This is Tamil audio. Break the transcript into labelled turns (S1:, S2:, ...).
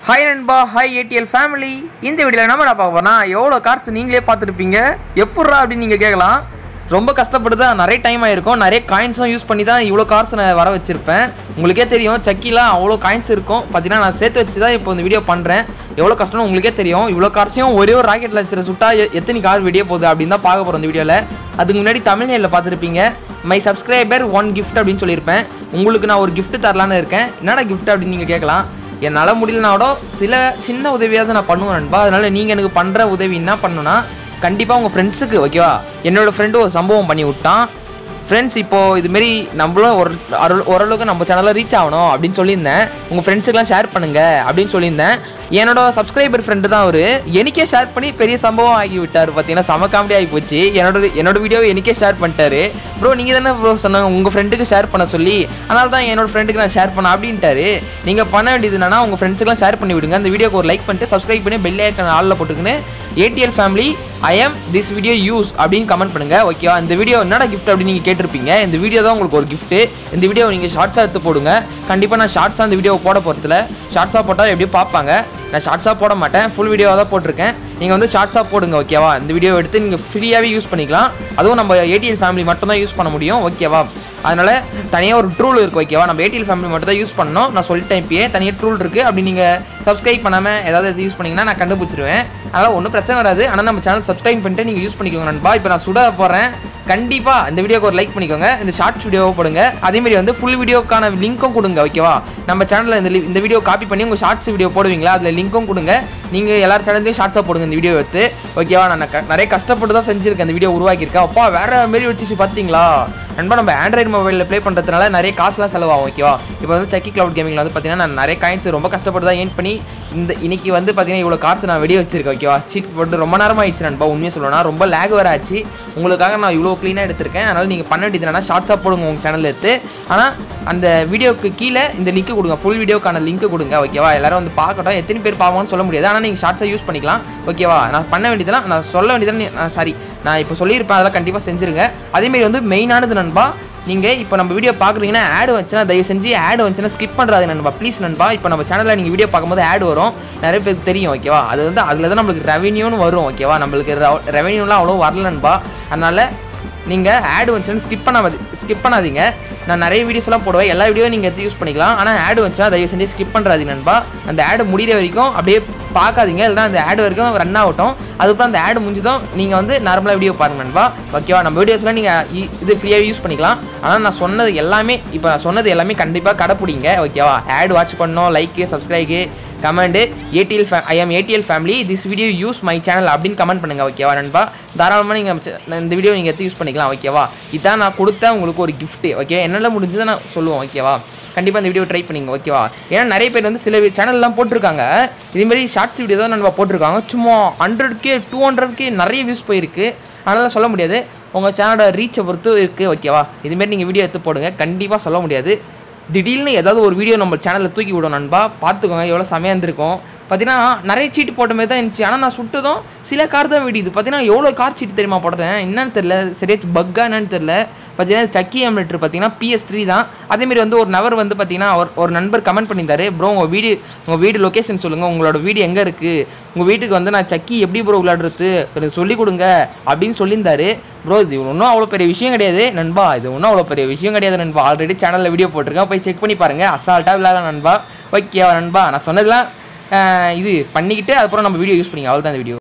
S1: ஹாய் நண்பா ஹாய் ஏடிஎல் ஃபேமிலி இந்த வீடியோவில் நம்ம நான் பார்க்க போறோம்னா எவ்வளோ கார்ஸ் நீங்களே பார்த்துருப்பீங்க எப்பட்றா அப்படின்னு நீங்கள் கேட்கலாம் ரொம்ப கஷ்டப்பட்டு தான் நிறைய டைம் ஆயிருக்கும் நிறைய காயின்ஸும் யூஸ் பண்ணி தான் இவ்வளோ கார்ஸ் நான் வர வச்சிருப்பேன் உங்களுக்கே தெரியும் சக்கிலாம் அவ்வளோ காயின்ஸ் இருக்கும் பார்த்தீங்கன்னா நான் சேர்த்து வச்சு தான் இப்போ இந்த வீடியோ பண்ணுறேன் எவ்வளோ கஷ்டம்னு உங்களுக்கே தெரியும் இவ்வளோ கார்ஸையும் ஒரே ஒரு ராக்கெட் லான்ச்சரை சுட்டா எ- எத்தனை கார் வீடியோ போகுது அப்படின்னு தான் பார்க்க போகிறோம் இந்த வீடியோவில் அதுக்கு முன்னாடி தமிழ்நிலையில் பார்த்துருப்பீங்க மை சப்ஸ்கிரைபர் ஒன் gift அப்படின்னு சொல்லியிருப்பேன் உங்களுக்கு நான் ஒரு gift தரலான்னு இருக்கேன் என்னடா gift அப்படின்னு நீங்கள் கேட்கலாம் என்னால் முடியலனா கூட சில சின்ன உதவியாவது நான் பண்ணுவேன் நண்பா அதனால நீங்கள் எனக்கு பண்ணுற உதவி என்ன பண்ணுன்னா கண்டிப்பாக உங்கள் ஃப்ரெண்ட்ஸுக்கு ஓகேவா என்னோட ஃப்ரெண்டு ஒரு சம்பவம் பண்ணி விட்டான் ஃப்ரெண்ட்ஸ் இப்போது இதுமாரி நம்மளும் ஒரு அரு- ஓரளவுக்கு நம்ம சேனலில் ரீச் ஆகணும் அப்படின்னு சொல்லியிருந்தேன் உங்கள் ஃப்ரெண்ட்ஸுக்கெலாம் ஷேர் பண்ணுங்க அப்படின்னு சொல்லியிருந்தேன் என்னோட சப்ஸ்கிரைபர் ஃப்ரெண்டு தான் அவர் எனக்கே ஷேர் பண்ணி பெரிய சம்பவம் ஆகி விட்டார் பார்த்தீங்கன்னா செம காமெடி ஆகி போச்சு என்னோட என்னோட வீடியோவை எனக்கே ஷேர் பண்ணிட்டாரு ப்ரோ நீங்கள் தானே ப்ரோ சொன்னாங்க உங்கள் ஃப்ரெண்டுக்கு ஷேர் பண்ண சொல்லி அதனால தான் என்னோட ஃப்ரெண்டுக்கு நான் ஷேர் பண்ண அப்படின்ட்டாரு நீங்கள் பண்ண வேண்டியது என்னன்னா உங்கள் ஃப்ரெண்ட்ஸுக்கெலாம் ஷேர் பண்ணி விடுங்க அந்த வீடியோக்கு ஒரு லைக் பண்ணிட்டு சப்ஸ்கிரைப் பண்ணி பெல் ஐக்கன் ஆளில் போட்டுக்கின்னு ATL family I am this video use அப்படின்னு கமெண்ட் பண்ணுங்க ஓகேவா இந்த வீடியோ என்னடா gift அப்படின்னு நீங்கள் கேட்டிருப்பீங்க இந்த வீடியோ தான் உங்களுக்கு ஒரு gift இந்த வீடியோ நீங்கள் ஷார்ட்ஸாக எடுத்து போடுங்க கண்டிப்பாக நான் ஷார்ட்ஸாக இந்த வீடியோ போட போகிறதுல ஷார்ட்ஸாக போட்டால் எப்படியும் பார்ப்பாங்க நான் ஷார்ட்ஸாக போட மாட்டேன் ஃபுல் வீடியோவாக தான் போட்டிருக்கேன் நீங்கள் வந்து ஷார்ட்ஸாக போடுங்க ஓகேவா இந்த வீடியோ எடுத்து நீங்கள் ஃப்ரீயாகவே யூஸ் பண்ணிக்கலாம் அதுவும் நம்ம ஏடிஎல் ஃபேமிலி மட்டும் தான் யூஸ் பண்ண முடியும் ஓகேவா அதனால தனியாக ஒரு ட்ரூல் இருக்குது ஓகேவா நம்ம ஏடிஎல் ஃபேமிலி மட்டும் தான் யூஸ் பண்ணணும் நான் சொல்லிட்டேன் இப்பயே தனியாக ட்ரூல் இருக்குது அப்படி நீங்கள் சப்ஸ்கிரைப் பண்ணாமல் ஏதாவது யூஸ் பண்ணிங்கன்னா நான் கண்டுபிடிச்சிருவேன் அதனால் ஒன்றும் பிரச்சனை வராது ஆனால் நம்ம சேனல் சப்ஸ்கிரைப் பண்ணிட்டு நீங்கள் யூஸ் பண்ணிக்கோங்க நண்பா இப்போ நான் சுட போகிறேன் கண்டிப்பாக இந்த வீடியோக்கு ஒரு லைக் பண்ணிக்கோங்க இந்த ஷார்ட்ஸ் வீடியோவை போடுங்க அதேமாரி வந்து ஃபுல் வீடியோக்கான லிங்க்கும் கொடுங்க ஓகேவா நம்ம சேனலில் இந்த li- இந்த வீடியோ காப்பி பண்ணி உங்கள் ஷார்ட்ஸ் வீடியோ போடுவீங்களா அதில் லிங்க்கும் கொடுங்க நீங்கள் எல்லார் சேனல்லையும் ஷார்ட்ஸாக போடுங்க இந்த வீடியோ எடுத்து ஓகேவா நான் க- நிறைய கஷ்டப்பட்டு தான் செஞ்சுருக்கேன் இந்த வீடியோ உருவாக்கியிருக்கேன் அப்பா வேற மாரி வச்சு பார்த்தீங்களா நண்பா நம்ம ஆண்ட்ராய்டு மொபைலில் ப்ளே பண்ணுறதுனால நிறைய காசுலாம் செலவாகும் ஓகேவா இப்போ வந்து சக்கி கிளவுட் கேமிங்கில் வந்து பார்த்தீங்கன்னா நான் நிறைய காயின்ஸ் ரொம்ப கஷ்டப்பட்டு தான் ஏன் பண்ணி இந்த இன்னைக்கு வந்து பார்த்தீங்கன்னா இவ்வளோ காசு நான் வெளியே வச்சிருக்கேன் ஓகேவா சீட் போட்டு ரொம்ப நேரம் ஆயிடுச்சு நண்பா உண்மையாக சொல்லணும்னா ரொம்ப லேக் வேறு ஆச்சு உங்களுக்காக நான் இவ்வளோ க்ளீனாக எடுத்திருக்கேன் அதனால் நீங்கள் பண்ண வேண்டியது என்னன்னா ஷார்ட்ஸாக போடுங்க உங்கள் சேனலில் எடுத்து ஆனால் அந்த வீடியோக்கு கீழே இந்த லிங்க் கொடுங்க ஃபுல் வீடியோக்கான லிங்க் கொடுங்க ஓகேவா எல்லாரும் வந்து பார்க்கட்டும் எத்தனை பேர் பார்ப்பாங்கன்னு சொல்ல முடியாது ஆனால் நீங்கள் ஷார்ட்ஸாக யூஸ் பண்ணிக்கலாம் ஓகேவா நான் பண்ண வேண்டியதெல்லாம் நான் சொல்ல வேண்டியதெல்லாம் சாரி நான் இப்போ சொல்லியிருப்பேன் அதெல்லாம் கண்டிப்பாக செஞ்சுருங்க அதேமாரி வந்து மெயினானது நண்பா நீங்கள் இப்போ நம்ம வீடியோ பார்க்குறீங்கன்னா ஆட் வந்துச்சுன்னா தயவு செஞ்சு ஆட் வந்துச்சுன்னா ஸ்கிப் பண்ணுறாது நண்பா ப்ளீஸ் நண்பா இப்போ நம்ம சேனலில் நீங்கள் வீடியோ பார்க்கும்போது ஆட் வரும் நிறைய பேருக்கு தெரியும் ஓகேவா அது வந்து அதில் தான் நம்மளுக்கு ரெவென்யூன்னு வரும் ஓகேவா நம்மளுக்கு ரெவென்யூலாம் அவ்வளோ வரல நண்பா அதனால் நீங்கள் ஆட் வந்துச்சுன்னா ஸ்கிப் பண்ணாம ஸ்கிப் பண்ணாதீங்க நான் நிறைய வீடியோஸ்லாம் போடுவேன் எல்லா வீடியோ நீங்கள் எடுத்து யூஸ் பண்ணிக்கலாம் ஆனால் ஆட் வந்துச்சா தயவு செஞ்சு ஸ்கிப் பண்ணுறாதீங்க நண்பா அந்த ஆடு முடிகிற வரைக்கும் அப்படியே பார்க்காதீங்க இல்லைனா அந்த ஆடு வரைக்கும் ரன் ஆகட்டும் அதுக்கப்புறம் அந்த ஆடு முடிஞ்சதும் நீங்கள் வந்து நார்மலாக வீடியோ பாருங்க நண்பா ஓகேவா நம்ம வீடியோஸ்லாம் நீங்கள் இது ஃப்ரீயாக யூஸ் பண்ணிக்கலாம் ஆனால் நான் சொன்னது எல்லாமே இப்போ நான் சொன்னது எல்லாமே கண்டிப்பாக கடைப்பிடிங்க ஓகேவா ஆட் வாட்ச் பண்ணோம் லைக்கு சப்ஸ்கிரைபு கமெண்டு ஏடிஎல் ஃபே I am ATL family this video use my channel அப்படின்னு கமெண்ட் பண்ணுங்கள் ஓகேவா நண்பா தாராளமாக நீங்கள் இந்த வீடியோ நீங்கள் எடுத்து யூஸ் பண்ணிக்கலாம் ஓகேவா இதான் நான் கொடுத்த உங்களுக்கு ஒரு gift ஓகே என்னால் முடிஞ்சதை நான் சொல்லுவேன் ஓகேவா கண்டிப்பாக இந்த வீடியோ ட்ரை பண்ணிங்க ஓகேவா ஏன்னா நிறைய பேர் வந்து சில சேனல்லாம் போட்டிருக்காங்க இதேமாரி ஷார்ட்ஸ் வீடியோ தான் நம்ம போட்டிருக்காங்க சும்மா hundred K two hundred K நிறைய வியூஸ் போயிருக்கு அதனால் சொல்ல முடியாது உங்கள் சேனலோட ரீச்சை பொறுத்து இருக்குது ஓகேவா இதுமாரி நீங்கள் வீடியோ எடுத்து போடுங்க கண்டிப்பாக சொல்ல முடியாது திடீர்னு ஏதாவது ஒரு வீடியோ நம்ம சேனலில் தூக்கி விடும் நண்பா பார்த்துக்கோங்க எவ்வளோ செமையாக இருந்திருக்கும் பார்த்தீங்கன்னா நிறைய சீட்டு போட்ட மாதிரி தான் இருந்துச்சு ஆனால் நான் சுட்டதும் சில கார் தான் வெடிது பார்த்தீங்கன்னா எவ்வளோ கார் சீட்டு தெரியுமா போட்டேன் என்னன்னு தெரில சரியா பக்கா என்னன்னு தெரில பார்த்தீங்கன்னா சக்கி எம்லெட்டர் பார்த்தீங்கன்னா பிஎஸ் த்ரீ தான் அதேமாரி வந்து ஒரு நபர் வந்து பார்த்தீங்கன்னா ஒரு ஒரு நண்பர் கமெண்ட் பண்ணியிருந்தாரு ப்ரோ உங்கள் வீடு உங்கள் வீடு லொக்கேஷன் சொல்லுங்கள் உங்களோட வீடு எங்கே இருக்குது உங்கள் வீட்டுக்கு வந்து நான் சக்கி எப்படி ப்ரோ விளையாடுறது எனக்கு சொல்லிக் கொடுங்க அப்படின்னு சொல்லியிருந்தாரு ப்ரோ இது ஒன்றும் அவ்வளோ பெரிய விஷயம் கிடையாது நண்பா இது ஒன்றும் அவ்வளோ பெரிய விஷயம் கிடையாது நண்பா ஆல்ரெடி சேனலில் வீடியோ போட்டிருக்கேன் போய் செக் பண்ணி பாருங்கள் அசால்ட்டாக விளையாடலாம் நண்பா ஓகேவா நண்பா நான் சொன்னதெல்லாம் ஆஹ், இது பண்ணிக்கிட்டு அதுக்கப்புறம் நம்ம வீடியோ யூஸ் பண்ணிங்க அவ்வளோ தான் இந்த வீடியோ